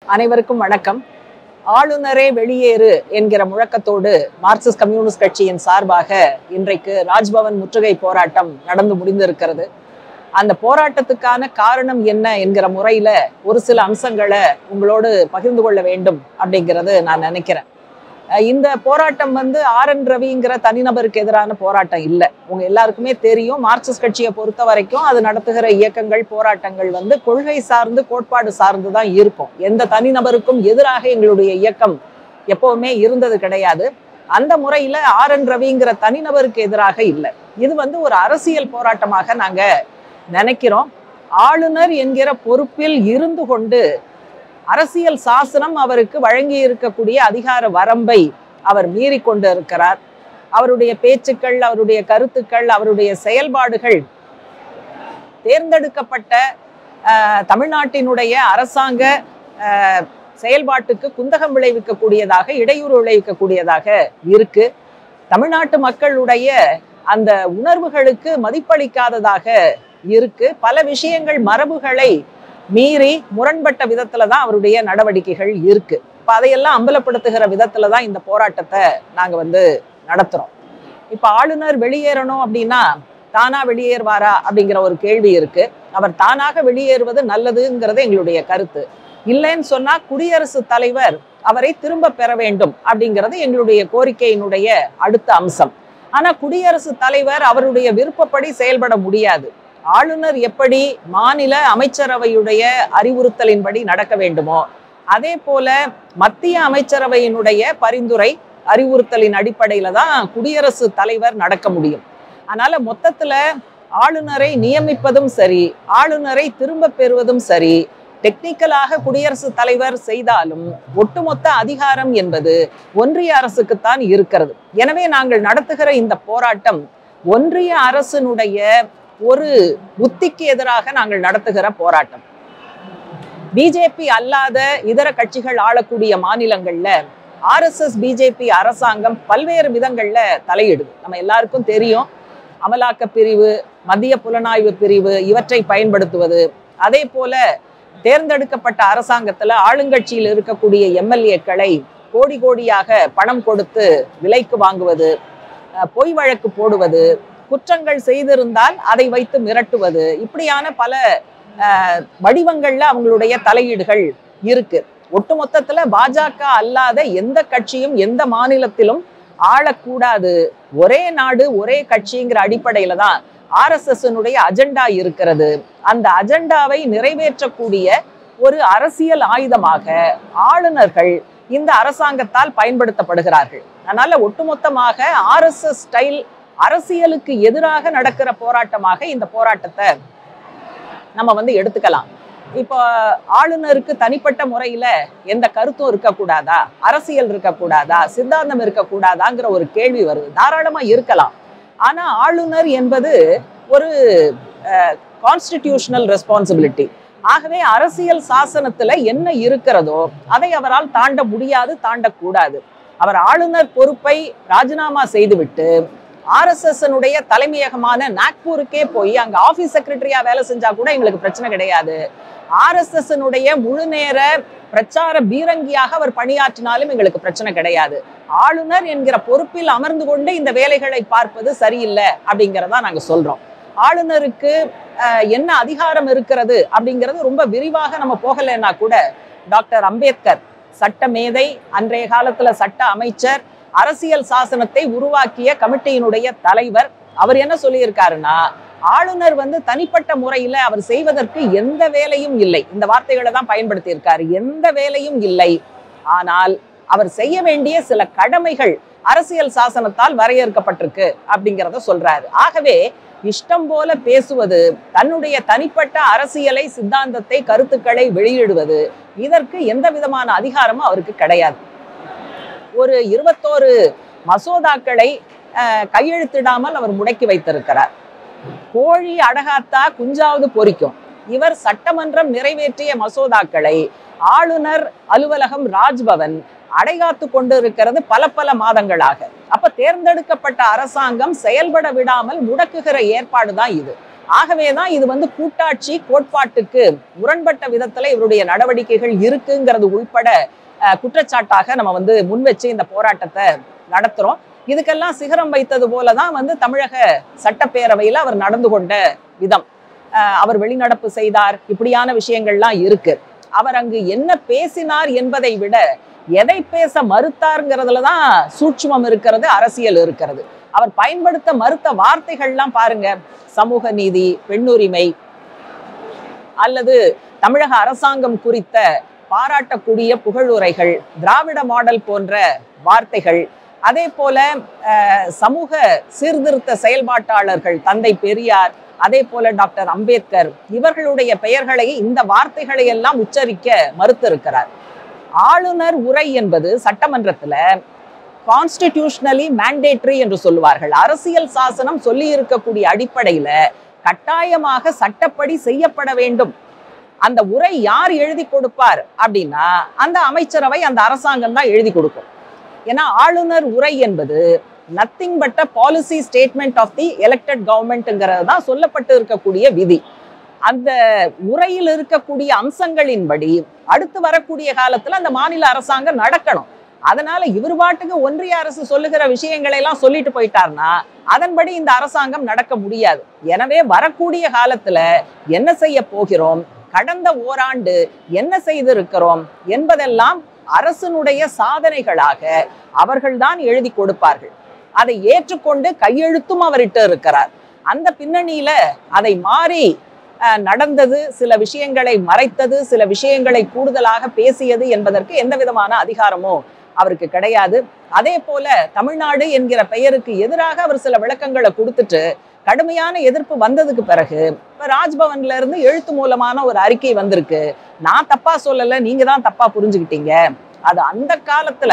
அனைவருக்கும் வணக்கம் ஆளுநரே வெளியேறு என்கிற முழக்கத்தோடு மார்க்சிஸ்ட் கம்யூனிஸ்ட் கட்சியின் சார்பாக இன்றைக்கு ராஜ்பவன் முற்றுகை போராட்டம் நடந்து முடிந்திருக்கிறது அந்த போராட்டத்துக்கான காரணம் என்ன என்கிற முறையில ஒரு சில அம்சங்களை உங்களோடு பகிர்ந்து கொள்ள வேண்டும் அப்படிங்கிறது நான் நினைக்கிறேன் அஹ் இந்த போராட்டம் வந்து ஆர் என் ரவிங்கிற தனிநபருக்கு எதிரான போராட்டம் இல்லை உங்க எல்லாருக்குமே தெரியும் மார்க்சிஸ்ட் கட்சியை பொறுத்த வரைக்கும் அது நடத்துகிற இயக்கங்கள் போராட்டங்கள் வந்து கொள்கை சார்ந்து கோட்பாடு சார்ந்து தான் இருக்கும் எந்த தனிநபருக்கும் எதிராக எங்களுடைய இயக்கம் எப்பவுமே இருந்தது கிடையாது அந்த முறையில ஆர் என் ரவிங்கிற தனிநபருக்கு எதிராக இல்லை இது வந்து ஒரு அரசியல் போராட்டமாக நாங்க நினைக்கிறோம் ஆளுநர் என்கிற பொறுப்பில் இருந்து கொண்டு அரசியல் சாசனம் அவருக்கு வழங்கி இருக்கக்கூடிய அதிகார வரம்பை அவர் மீறி கொண்டு இருக்கிறார் அவருடைய பேச்சுக்கள் அவருடைய கருத்துக்கள் அவருடைய செயல்பாடுகள் தேர்ந்தெடுக்கப்பட்ட ஆஹ், தமிழ்நாட்டினுடைய அரசாங்க ஆஹ், செயல்பாட்டுக்கு குந்தகம் விளைவிக்கக்கூடியதாக இடையூறு விளைவிக்கக்கூடியதாக இருக்கு தமிழ்நாட்டு மக்களுடைய அந்த உணர்வுகளுக்கு மதிப்பளிக்காததாக இருக்கு பல விஷயங்கள் மரபுகளை மீறி முரண்பட்ட விதத்துல தான் அவருடைய நடவடிக்கைகள் இருக்கு இப்ப அதையெல்லாம் அம்பலப்படுத்துகிற விதத்துல தான் இந்த போராட்டத்தை நாங்க வந்து நடத்துறோம் இப்ப ஆளுநர் வெளியேறணும் அப்படின்னா தானா வெளியேறுவாரா அப்படிங்கிற ஒரு கேள்வி இருக்கு அவர் தானாக வெளியேறுவது நல்லதுங்கிறது எங்களுடைய கருத்து இல்லைன்னு சொன்னா குடியரசுத் தலைவர் அவரை திரும்ப பெற வேண்டும் அப்படிங்கிறது எங்களுடைய கோரிக்கையினுடைய அடுத்த அம்சம் ஆனா குடியரசுத் தலைவர் அவருடைய விருப்பப்படி செயல்பட முடியாது ஆளுநர் எப்படி மாநில அமைச்சரவையுடைய அறிவுறுத்தலின்படி நடக்க வேண்டுமோ அதே போல மத்திய அமைச்சரவையினுடைய பரிந்துரை அறிவுறுத்தலின் அடிப்படையில தான் குடியரசுத் தலைவர் நடக்க முடியும் அதனால மொத்தத்துல ஆளுநரை நியமிப்பதும் சரி ஆளுநரை திரும்ப பெறுவதும் சரி டெக்னிக்கலாக குடியரசுத் தலைவர் செய்தாலும் ஒட்டுமொத்த அதிகாரம் என்பது ஒன்றிய அரசுக்குத்தான் இருக்கிறது எனவே நாங்கள் நடத்துகிற இந்த போராட்டம் ஒன்றிய அரசினுடைய ஒரு உத்திக்கு எதிராக நாங்கள் நடத்துகிற போராட்டம் பிஜேபி அல்லாத இதர கட்சிகள் ஆளக்கூடிய மாநிலங்கள்ல ஆர்எஸ்எஸ் பிஜேபி அரசாங்கம் பல்வேறு விதங்கள்ல தலையிடுது நம்ம எல்லாருக்கும் தெரியும் அமலாக்க பிரிவு மத்திய புலனாய்வு பிரிவு இவற்றை பயன்படுத்துவது அதே போல தேர்ந்தெடுக்கப்பட்ட அரசாங்கத்துல ஆளுங்கட்சியில் இருக்கக்கூடிய எம்எல்ஏக்களை கோடி கோடியாக பணம் கொடுத்து விலைக்கு வாங்குவது அஹ், பொய் வழக்கு போடுவது குற்றங்கள் செய்திருந்தால் அதை வைத்து மிரட்டுவது இப்படியான பல அஹ், வடிவங்கள்ல அவங்களுடைய தலையீடுகள் இருக்கு ஒட்டுமொத்தத்துல பாஜக அல்லாத எந்த கட்சியும் எந்த மாநிலத்திலும் ஆளக்கூடாது ஒரே நாடு ஒரே கட்சிங்கிற அடிப்படையில தான் ஆர்எஸ்எஸ்னுடைய அஜெண்டா இருக்கிறது அந்த அஜெண்டாவை நிறைவேற்றக்கூடிய ஒரு அரசியல் ஆயுதமாக ஆளுநர்கள் இந்த அரசாங்கத்தால் பயன்படுத்தப்படுகிறார்கள் அதனால ஒட்டுமொத்தமாக ஆர்எஸ்எஸ் ஸ்டைல் அரசியலுக்கு எதிராக நடக்கிற போராட்டமாக இந்த போராட்டத்தை நம்ம வந்து எடுத்துக்கலாம் இப்போ ஆளுநருக்கு தனிப்பட்ட முறையில எந்த கருத்தும் இருக்கக்கூடாதா அரசியல் இருக்கக்கூடாதா சித்தாந்தம் இருக்கக்கூடாதாங்கிற ஒரு கேள்வி வருது தாராளமா இருக்கலாம் ஆனா ஆளுநர் என்பது ஒரு கான்ஸ்டிடியூஷனல் ரெஸ்பான்சிபிலிட்டி ஆகவே அரசியல் சாசனத்துல என்ன இருக்கிறதோ அதை அவரால் தாண்ட முடியாது தாண்டக்கூடாது அவர் ஆளுநர் பொறுப்பை ராஜினாமா செய்துவிட்டு ஆர்எஸ்எஸ் தலைமையகமான நாக்பூருக்கே போய் அங்க ஆபீஸ் செக்ரட்டரியா வேலை செஞ்சா கூட எங்களுக்கு பிரச்சனை கிடையாது ஆர்எஸ்எஸ் முழு நேர பிரச்சார பீரங்கியாக அவர் பணியாற்றினாலும் எங்களுக்கு பிரச்சனை கிடையாது ஆளுநர் என்கிற பொறுப்பில் அமர்ந்து கொண்டு இந்த வேலைகளை பார்ப்பது சரியில்லை அப்படிங்கிறதா நாங்க சொல்றோம் ஆளுநருக்கு அஹ், என்ன அதிகாரம் இருக்கிறது அப்படிங்கிறது ரொம்ப விரிவாக நம்ம போகலைன்னா கூட டாக்டர் அம்பேத்கர் சட்ட மேதை அன்றைய காலத்துல சட்ட அமைச்சர் அரசியல் சாசனத்தை உருவாக்கிய கமிட்டியினுடைய தலைவர் அவர் என்ன சொல்லியிருக்காருன்னா ஆளுநர் வந்து தனிப்பட்ட முறையில அவர் செய்வதற்கு எந்த வேலையும் இல்லை இந்த வார்த்தைகளை தான் பயன்படுத்தி இருக்காரு எந்த வேலையும் இல்லை ஆனால் அவர் செய்ய வேண்டிய சில கடமைகள் அரசியல் சாசனத்தால் வரையறுக்கப்பட்டிருக்கு அப்படிங்கிறத சொல்றாரு ஆகவே இஷ்டம் போல பேசுவது தன்னுடைய தனிப்பட்ட அரசியலை சித்தாந்தத்தை கருத்துக்களை வெளியிடுவது இதற்கு எந்த விதமான அதிகாரமும் அவருக்கு கிடையாது ஒரு இருபத்தோரு மசோதாக்களை அஹ், கையெழுத்திடாமல் அவர் முடக்கி வைத்திருக்கிறார் கோழி அடகாத்தா குஞ்சாவது பொறிக்கும் இவர் சட்டமன்றம் நிறைவேற்றிய மசோதாக்களை ஆளுநர் அலுவலகம் ராஜ்பவன் அடைகாத்து கொண்டு இருக்கிறது பல பல மாதங்களாக அப்ப தேர்ந்தெடுக்கப்பட்ட அரசாங்கம் செயல்பட விடாமல் முடக்குகிற ஏற்பாடு தான் இது ஆகவேதான் இது வந்து கூட்டாட்சி கோட்பாட்டுக்கு முரண்பட்ட விதத்துல இவருடைய நடவடிக்கைகள் இருக்குங்கிறது உள்பட அஹ், குற்றச்சாட்டாக நம்ம வந்து முன் வச்சு இந்த போராட்டத்தை நடத்துறோம் இதுக்கெல்லாம் சிகரம் வைத்தது போலதான் வந்து தமிழக சட்டப்பேரவையில அவர் நடந்து கொண்ட விதம் அஹ், அவர் வெளிநடப்பு செய்தார் இப்படியான விஷயங்கள்லாம் இருக்கு அவர் அங்கு என்ன பேசினார் என்பதை விட எதை பேச மறுத்தாருங்கிறதுல தான் சூட்சுமம் இருக்கிறது அரசியல் இருக்கிறது அவர் பயன்படுத்த மறுத்த வார்த்தைகள்லாம் பாருங்க சமூக நீதி பெண்ணுரிமை அல்லது தமிழக அரசாங்கம் குறித்த பாராட்டக்கூடிய புகழுரைகள் திராவிட மாடல் போன்ற வார்த்தைகள் அதே போல அஹ், சமூக சீர்திருத்த செயல்பாட்டாளர்கள் தந்தை பெரியார் அதே போல டாக்டர் அம்பேத்கர் இவர்களுடைய பெயர்களை இந்த வார்த்தைகளை எல்லாம் உச்சரிக்க மறுத்திருக்கிறார் ஆளுநர் உரை என்பது சட்டமன்றத்துல கான்ஸ்டிடியூஷனலி மேண்டேட்டரி என்று சொல்லுவார்கள் அரசியல் சாசனம் சொல்லி இருக்கக்கூடிய அடிப்படையில கட்டாயமாக சட்டப்படி செய்யப்பட வேண்டும் அந்த உரை யார் எழுதி கொடுப்பார் அப்படின்னா அந்த அமைச்சரவை அந்த அரசாங்கம் தான் எழுதி கொடுக்கும் ஏன்னா ஆளுநர் உரை என்பது nothing but a policy statement of the elected கவர்மெண்ட்ங்கிறது தான் சொல்லப்பட்டு இருக்கக்கூடிய விதி அந்த உரையில் இருக்கக்கூடிய அம்சங்களின்படி அடுத்து வரக்கூடிய காலத்துல அந்த மாநில அரசாங்கம் நடக்கணும் அதனால இவர் பாட்டுக்கு ஒன்றிய அரசு சொல்லுகிற விஷயங்களை எல்லாம் சொல்லிட்டு போயிட்டார்னா அதன்படி இந்த அரசாங்கம் நடக்க முடியாது எனவே வரக்கூடிய காலத்துல என்ன செய்ய போகிறோம் கடந்த ஓராண்டு என்ன செய்திருக்கிறோம் என்பதெல்லாம் அரசனுடைய சாதனைகளாக அவர்கள்தான் எழுதி கொடுப்பார்கள் அதை ஏற்றுக்கொண்டு கையெழுத்தும் அவரிட்டு இருக்கிறார் அந்த பின்னணியில அதை மாறி அஹ், நடந்தது சில விஷயங்களை மறைத்தது சில விஷயங்களை கூடுதலாக பேசியது என்பதற்கு எந்த விதமான அதிகாரமும் அவருக்கு கிடையாது அதே போல தமிழ்நாடு என்கிற பெயருக்கு எதிராக அவர் சில விளக்கங்களை கொடுத்துட்டு கடுமையான எதிர்ப்பு வந்ததுக்கு பிறகு இப்ப ராஜ்பவன்ல இருந்து எழுத்து மூலமான ஒரு அறிக்கை வந்திருக்கு நான் தப்பா சொல்லல நீங்க தான் தப்பா புரிஞ்சுக்கிட்டீங்க அது அந்த காலத்துல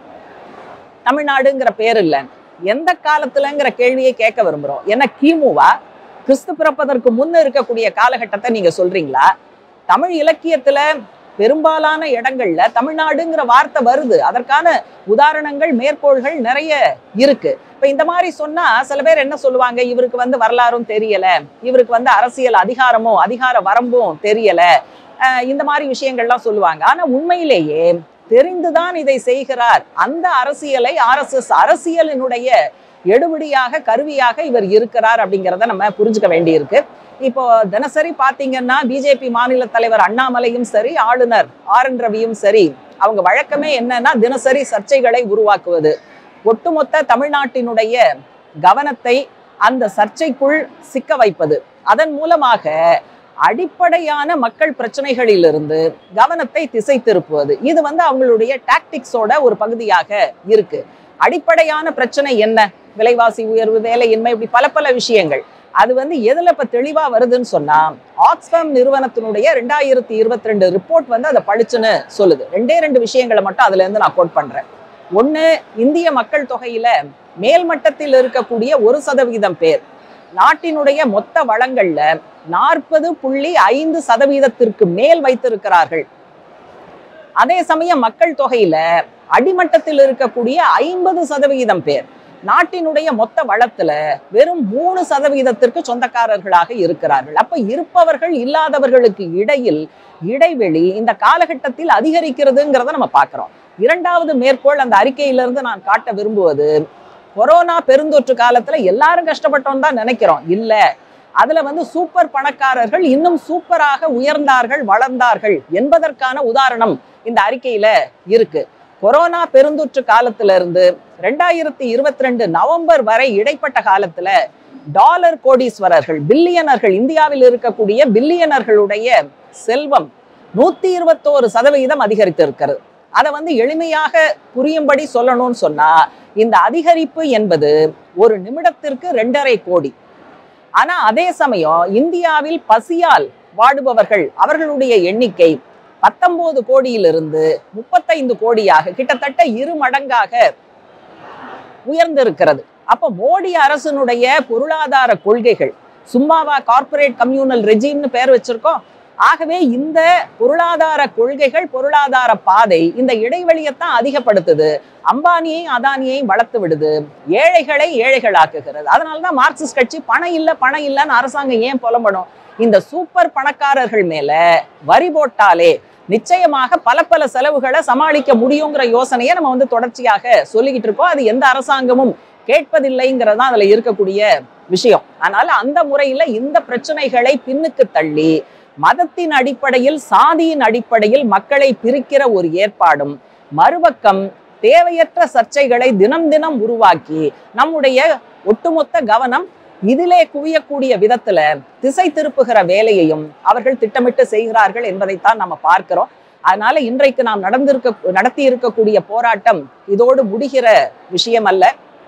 தமிழ்நாடுங்கிற பேர் இல்ல எந்த காலத்துலங்கிற கேள்வியை கேட்க விரும்புறோம் என்ன கிமுவா கிறிஸ்து பிறப்பதற்கு முன்ன இருக்கக்கூடிய காலகட்டத்தை நீங்க சொல்றீங்களா தமிழ் இலக்கியத்துல பெரும்பாலான இடங்கள்ல தமிழ்நாடுங்கிற வார்த்தை வருது அதற்கான உதாரணங்கள் மேற்கோள்கள் நிறைய இருக்கு இப்ப இந்த மாதிரி சொன்னா சில பேர் என்ன சொல்லுவாங்க இவருக்கு வந்து வரலாறும் தெரியல இவருக்கு வந்து அரசியல் அதிகாரமும் அதிகார வரம்பும் தெரியல அஹ் இந்த மாதிரி விஷயங்கள்லாம் சொல்லுவாங்க ஆனா உண்மையிலேயே தெரிந்துதான் இதை செய்கிறார் அந்த அரசியலை ஆர்எஸ்எஸ் அரசியலினுடைய எடுபடியாக கருவியாக இவர் இருக்கிறார் அப்படிங்கிறத நம்ம புரிஞ்சுக்க வேண்டியிருக்கு இப்போ தினசரி பாத்தீங்கன்னா பிஜேபி மாநில தலைவர் அண்ணாமலையும் சரி ஆளுநர் ஆர் என் ரவியும் சரி அவங்க வழக்கமே என்னன்னா தினசரி சர்ச்சைகளை உருவாக்குவது ஒட்டுமொத்த தமிழ்நாட்டினுடைய கவனத்தை அந்த சர்ச்சைக்குள் சிக்க வைப்பது அதன் மூலமாக அடிப்படையான மக்கள் பிரச்சனைகளிலிருந்து கவனத்தை திசை திருப்புவது இது வந்து அவங்களுடைய டாக்டிக்ஸோட ஒரு பகுதியாக இருக்கு அடிப்படையான பிரச்சனை என்ன விலைவாசி உயர்வு வேலையின்மை இப்படி பல பல விஷயங்கள் அது வந்து எதுல இப்ப தெளிவா வருதுன்னு சொன்னா ஆக்ஸ்ஃபேம் நிறுவனத்தினுடைய ரெண்டாயிரத்தி இருபத்தி ரெண்டு ரிப்போர்ட் வந்து அதை படிச்சுன்னு சொல்லுது ரெண்டே ரெண்டு விஷயங்களை மட்டும் அதுல இருந்து நான் கோட் பண்றேன் ஒண்ணு இந்திய மக்கள் தொகையில மேல்மட்டத்தில் இருக்கக்கூடிய ஒரு சதவீதம் பேர் நாட்டினுடைய மொத்த வளங்கள்ல நாற்பது புள்ளி ஐந்து சதவீதத்திற்கு மேல் வைத்திருக்கிறார்கள் அதே சமயம் மக்கள் தொகையில அடிமட்டத்தில் இருக்கக்கூடிய ஐம்பது சதவிகிதம் பேர் நாட்டினுடைய மொத்த வளத்துல வெறும் மூணு சதவீதத்திற்கு சொந்தக்காரர்களாக இருக்கிறார்கள் அப்ப இருப்பவர்கள் இல்லாதவர்களுக்கு இடையில் இடைவெளி இந்த காலகட்டத்தில் அதிகரிக்கிறதுங்கிறத நம்ம பார்க்கிறோம் இரண்டாவது மேற்கோள் அந்த அறிக்கையிலிருந்து நான் காட்ட விரும்புவது கொரோனா பெருந்தொற்று காலத்துல எல்லாரும் கஷ்டப்பட்டோம் தான் நினைக்கிறோம் இல்ல அதுல வந்து சூப்பர் பணக்காரர்கள் இன்னும் சூப்பராக உயர்ந்தார்கள் வளர்ந்தார்கள் என்பதற்கான உதாரணம் இந்த அறிக்கையில இருக்கு கொரோனா பெருந்தொற்று காலத்துல இருந்து ரெண்டாயிரத்தி இருபத்தி ரெண்டு நவம்பர் வரை இடைப்பட்ட காலத்துல டாலர் கோடீஸ்வரர்கள் பில்லியனர்கள் இந்தியாவில் இருக்கக்கூடிய பில்லியனர்களுடைய செல்வம் நூத்தி இருபத்தோரு சதவிகிதம் அதிகரித்து இருக்கிறது அதை வந்து எளிமையாக புரியும்படி சொல்லணும்னு சொன்னா இந்த அதிகரிப்பு என்பது ஒரு நிமிடத்திற்கு ரெண்டரை கோடி ஆனா அதே சமயம் இந்தியாவில் பசியால் வாடுபவர்கள் அவர்களுடைய எண்ணிக்கை பத்தொன்பது கோடியிலிருந்து முப்பத்தைந்து கோடியாக கிட்டத்தட்ட இரு மடங்காக உயர்ந்திருக்கிறது அப்ப மோடி அரசனுடைய பொருளாதார கொள்கைகள் சும்மாவா கார்ப்பரேட் கம்யூனல் ரெஜிம்னு பேர் வச்சிருக்கோம் ஆகவே இந்த பொருளாதார கொள்கைகள் பொருளாதார பாதை இந்த இடைவெளியைத்தான் அதிகப்படுத்துது அம்பானியையும் அதானியையும் வளர்த்து விடுது ஏழைகளை ஏழைகளாக்குகிறது அதனாலதான் மார்க்சிஸ்ட் கட்சி பணம் இல்ல பணம் இல்லைன்னு அரசாங்கம் ஏன் புலம்படும் இந்த சூப்பர் பணக்காரர்கள் மேல வரி போட்டாலே நிச்சயமாக பல பல செலவுகளை சமாளிக்க முடியுங்கிற யோசனையை நம்ம வந்து தொடர்ச்சியாக சொல்லிக்கிட்டு இருக்கோம் அது எந்த அரசாங்கமும் கேட்பதில்லைங்கிறது தான் அதுல இருக்கக்கூடிய விஷயம் அதனால அந்த முறையில இந்த பிரச்சனைகளை பின்னுக்கு தள்ளி மதத்தின் அடிப்படையில் சாதியின் அடிப்படையில் மக்களை பிரிக்கிற ஒரு ஏற்பாடும் மறுபக்கம் தேவையற்ற சர்ச்சைகளை தினம் தினம் உருவாக்கி நம்முடைய ஒட்டுமொத்த கவனம் இதிலே குவியக்கூடிய விதத்துல திசை திருப்புகிற வேலையையும் அவர்கள் திட்டமிட்டு செய்கிறார்கள் என்பதைத்தான் நம்ம பார்க்கிறோம் அதனால இன்றைக்கு நாம் நடந்திருக்க நடத்தி இருக்கக்கூடிய போராட்டம் இதோடு முடிகிற விஷயம் அல்ல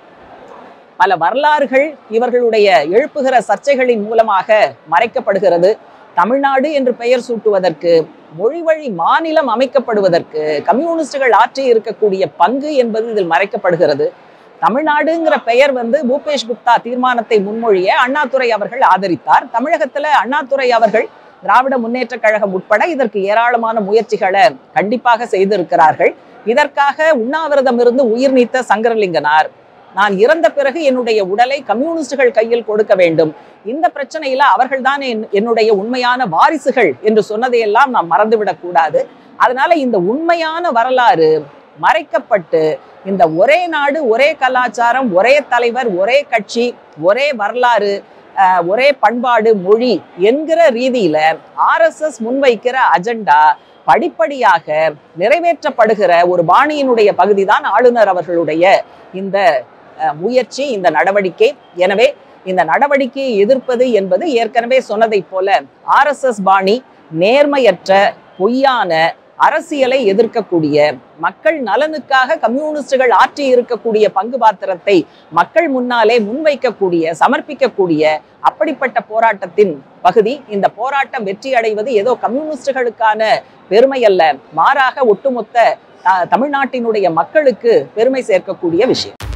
பல வரலாறுகள் இவர்களுடைய எழுப்புகிற சர்ச்சைகளின் மூலமாக மறைக்கப்படுகிறது தமிழ்நாடு என்று பெயர் சூட்டுவதற்கு மொழி வழி மாநிலம் அமைக்கப்படுவதற்கு கம்யூனிஸ்டுகள் ஆற்றி இருக்கக்கூடிய பங்கு என்பது இதில் மறைக்கப்படுகிறது தமிழ்நாடுங்கிற பெயர் வந்து பூபேஷ் குப்தா தீர்மானத்தை முன்மொழிய அண்ணாதுரை அவர்கள் ஆதரித்தார் தமிழகத்துல அண்ணாதுரை அவர்கள் திராவிட முன்னேற்ற கழகம் உட்பட இதற்கு ஏராளமான முயற்சிகளை கண்டிப்பாக செய்திருக்கிறார்கள் இதற்காக உண்ணாவிரதம் இருந்து உயிர் நீத்த சங்கரலிங்கனார் நான் இறந்த பிறகு என்னுடைய உடலை கம்யூனிஸ்டுகள் கையில் கொடுக்க வேண்டும் இந்த பிரச்சனையில அவர்கள்தான் என் என்னுடைய உண்மையான வாரிசுகள் என்று சொன்னதையெல்லாம் நாம் மறந்துவிடக் கூடாது அதனால இந்த உண்மையான வரலாறு மறைக்கப்பட்டு இந்த ஒரே நாடு ஒரே கலாச்சாரம் ஒரே தலைவர் ஒரே கட்சி ஒரே வரலாறு அஹ், ஒரே பண்பாடு மொழி என்கிற ரீதியில ஆர்எஸ்எஸ் முன்வைக்கிற அஜெண்டா படிப்படியாக நிறைவேற்றப்படுகிற ஒரு பாணியினுடைய பகுதி தான் ஆளுநர் அவர்களுடைய இந்த அஹ், முயற்சி இந்த நடவடிக்கை எனவே இந்த நடவடிக்கையை எதிர்ப்பது என்பது ஏற்கனவே சொன்னதைப் போல ஆர்எஸ்எஸ் பாணி நேர்மையற்ற பொய்யான அரசியலை எதிர்க்கக்கூடிய மக்கள் நலனுக்காக கம்யூனிஸ்டுகள் ஆற்றி இருக்கக்கூடிய பங்கு பாத்திரத்தை மக்கள் முன்னாலே முன்வைக்கக்கூடிய சமர்ப்பிக்கக்கூடிய அப்படிப்பட்ட போராட்டத்தின் பகுதி இந்த போராட்டம் வெற்றி அடைவது ஏதோ கம்யூனிஸ்டுகளுக்கான பெருமை அல்ல மாறாக ஒட்டுமொத்த த- தமிழ்நாட்டினுடைய மக்களுக்கு பெருமை சேர்க்கக்கூடிய விஷயம்